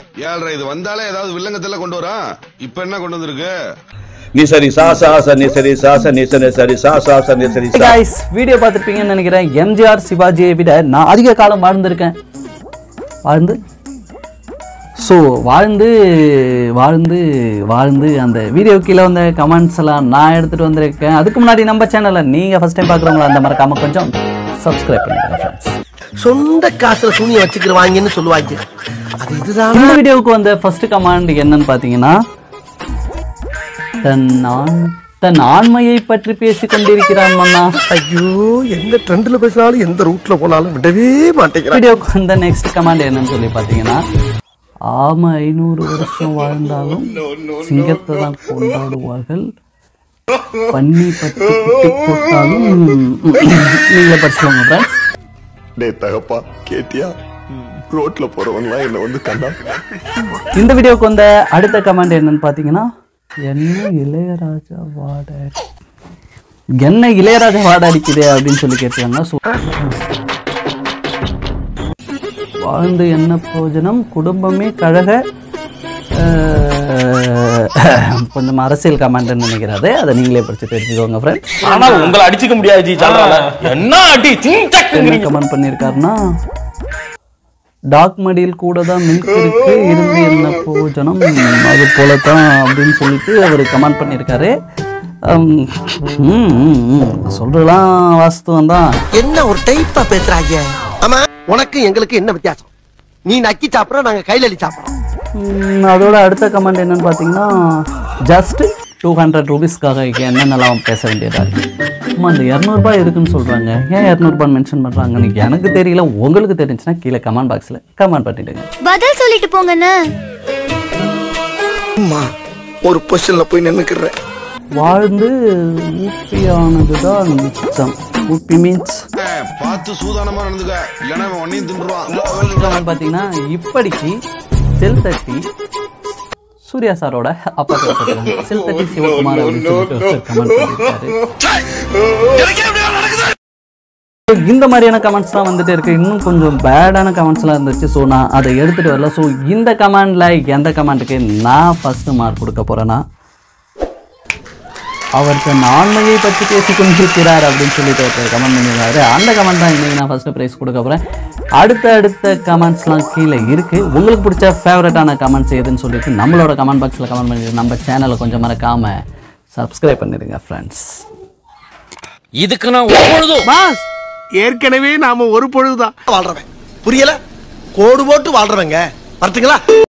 ஏழ்ரை இது வந்தாலே ஏதாவது வில்லங்கத்துல கொண்டு வரான் இப்ப என்ன கொண்டு வந்திருக்கு நீ சரி சா சா ச நீ சரி சா ச நீ சரி சரி சா சா ச நீ சரி சா கைஸ் வீடியோ பார்த்துருப்பீங்கன்னு நினைக்கிறேன் எம்ஜிஆர் சிவாஜியை விட நான் அதிக காலம் வாழ்ந்திருக்கேன் வாழ்ந்து ஸோ வாழ்ந்து வாழ்ந்து வாழ்ந்து அந்த வீடியோ கீழே வந்த கமெண்ட்ஸ் எல்லாம் நான் எடுத்துகிட்டு வந்திருக்கேன் அதுக்கு முன்னாடி நம்ம சேனலை நீங்கள் ஃபஸ்ட் டைம் பார்க்குறவங்களா அந்த மறக்காம கொஞ்சம் சப்ஸ்கிரைப் பண்ணுங்க ஃப்ரெண்ட்ஸ் சொந்த காசுல துணியை வச்சுக்கிறவாங்கன்னு சொல்லுவாங்க அது இதுதான் இந்த வீடியோவுக்கு வந்த ஃபர்ஸ்ட் கமாண்ட் என்னன்னு பார்த்தீங்கன்னா தன் ஆண் தன் ஆண்மையை பற்றி பேசிக் கொண்டிருக்கிறான் மன்னா ஐயோ எந்த ட்ரெண்ட்ல பேசினாலும் எந்த ரூட்ல போனாலும் விடவே மாட்டேங்கிறான் வீடியோக்கு வந்த நெக்ஸ்ட் கமாண்ட் என்னன்னு சொல்லி பார்த்தீங்கன்னா ஆம ஐநூறு வருஷம் வாழ்ந்தாலும் சிங்கத்தை தான் கொண்டாடுவார்கள் பன்னி பத்து குட்டி போட்டாலும் நீங்களே படிச்சுக்கோங்க ஃப்ரெண்ட்ஸ் டே தகப்பா கேட்டியா ரோட்ல போறவன்லாம் என்ன வந்து கண்டா இந்த வீடியோக்கு வந்த அடுத்த கமெண்ட் என்னன்னு பார்த்தீங்கன்னா என்ன இளையராஜா வாட என்ன இளையராஜா வாட அடிக்குதே அப்படின்னு சொல்லி கேட்டிருக்காங்க ஸோ வாழ்ந்து என்ன பிரயோஜனம் குடும்பமே கழக அஹ், கொஞ்சம் அரசியல் கமெண்ட்னு நினைக்கிறாரு அதை நீங்களே படிச்சு தெரிஞ்சுக்கோங்க ஃப்ரெண்ட்ஸ் ஆனா உங்களை அடிச்சுக்க முடியாது ஜி சொல்றாங்க என்ன அடி என்ன சிங்சக்குங்கிறீங்க கமெண்ட் பண்ணியிருக்காருன்னா டாக் மடியில் கூட தான் மில்க் இருக்கு இருந்து என்ன பிரயோஜனம் அது போல தான் அப்படின்னு சொல்லிட்டு அவர் கமெண்ட் பண்ணியிருக்காரு ஹம், ம், ம், ம். சொல்றதெல்லாம் வாஸ்தவம் தான் என்ன ஒரு டைப்பா பேசுறாங்க ஆமா உனக்கு எங்களுக்கு என்ன வித்தியாசம் நீ நக்கி சாப்பிடுற நாங்க கையில அள்ளி சாப்பிடுறோம் ம், அதோட அடுத்த கமெண்ட் என்னன்னு பார்த்தீங்கன்னா ஜஸ்ட் டூ ஹண்ட்ரட் ருபீஸ்க்காக என்னென்னலாம் பேச வேண்டியதா இருக்கு அம்மா அந்த இரநூறுபா இருக்குன்னு சொல்கிறாங்க ஏன் இரநூறுபான்னு மென்ஷன் பண்ணுறாங்கன்னு எனக்கு தெரியல உங்களுக்கு தெரிஞ்சுன்னா கீழே கமெண்ட் பாக்ஸில் கமெண்ட் பண்ணிவிடுங்க பதில் சொல்லிட்டு போங்கண்ணே அம்மா ஒரு பொசிஷன்ல போய் நின்னுக்கிறேன் வாழ்ந்து ஊப்பியானது தான் மிச்சம் ஊப்பி மீன்ஸ் ஏய், பார்த்து சூதானமா நடந்துக்க இல்லன்னா இவன் உன்னையும் தின்றுவான் பார்த்தீங்கன்னா இப்படிக்கு செல் தட்டி சூர்யா சாரோட அப்பா பேர் போட்டிருக்காங்க. செல் தட்டி சிவகுமார் அப்படின்னு சொல்லிட்டு ஒருத்தர் கமெண்ட் பண்ணியிருக்காரு இந்த மாதிரியான கமெண்ட்ஸ் தான் வந்துட்டு இருக்கு இன்னும் கொஞ்சம் பேடான கமெண்ட்ஸ்லாம் இருந்துச்சு ஸோ நான் அதை எடுத்துட்டு வரல ஸோ இந்த கமெண்ட்ல எந்த கமெண்ட்டுக்கு நான் ஃபர்ஸ்ட் மார்க் கொடுக்க போறேன்னா அவர் தன் ஆண்மையை பற்றி பேசிக் கொண்டிருக்கிறார் அப்படின்னு சொல்லிட்டு ஒருத்தர் கமெண்ட் பண்ணியிருந்தாரு அந்த கமெண்ட் தான் இன்னைக்கு நான் ஃபர்ஸ்ட் ப்ரைஸ் கொடுக்க போறேன் அடுத்த அடுத்த கமெண்ட்ஸ்லாம் கீழே இருக்கு உங்களுக்கு பிடிச்ச ஃபேவரட்டான கமெண்ட்ஸ் எதுன்னு சொல்லிட்டு நம்மளோட கமெண்ட் பாக்ஸில் கமெண்ட் பண்ணிட்டு நம்ம சேனலை கொஞ்சம் மறக்காம சப்ஸ்கிரைப் பண்ணிடுங்க ஃப்ரெண்ட்ஸ் இதுக்கு நான் எப்பொழுதும் பாஸ் ஏற்கனவே நாம ஒரு பொழுதுதான் வாழ்றவன் புரியல கோடு போட்டு வாழ்றவங்க வரட்டுங்களா